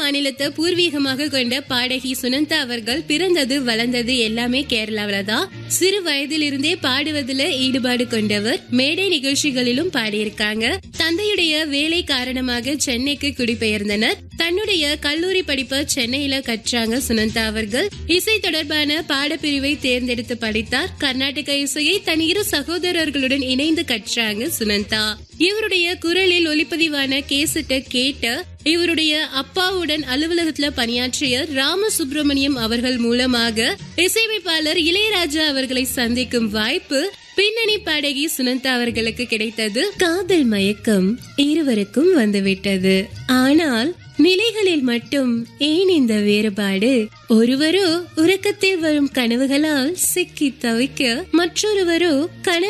மாநிலத்தை பூர்வீகமாக கொண்ட பாடகி சுனந்தா அவர்கள் பிறந்தது வளர்ந்தது எல்லாமே கேரளாவில தான் சிறு வயதிலிருந்தே பாடுவதில் ஈடுபாடு கொண்டவர் மேடை நிகழ்ச்சிகளிலும் பாடியிருக்காங்க தந்தையுடைய வேலை காரணமாக சென்னைக்கு குடிபெயர்ந்தனர் தன்னுடைய கல்லூரி படிப்பை சென்னையில கற்றாங்க சுனந்தா அவர்கள் இசை தொடர்பான பாடப்பிரிவை தேர்ந்தெடுத்து படித்தார் கர்நாடக இசையை தன் இரு சகோதரர்களுடன் இணைந்து கற்றாங்க சுனந்தா இவருடைய குரலில் ஒளிப்பதிவான கேசட்டை கேட்ட இவருடைய அப்பாவுடன் அலுவலகத்துல பணியாற்றிய ராம சுப்பிரமணியம் அவர்கள் மூலமாக இசையமைப்பாளர் இளையராஜா அவர்களை சந்திக்கும் வாய்ப்பு பின்னணி பாடகி சுனந்தா அவர்களுக்கு கிடைத்தது காதல் மயக்கம் இருவருக்கும் வந்துவிட்டது ஆனால் நிலைகளில் மட்டும் ஏன் இந்த வேறுபாடு ஒருவரோ உறக்கத்தில் வரும் கனவுகளால் சிக்கி தவிக்க மற்றொருவரோ கனவு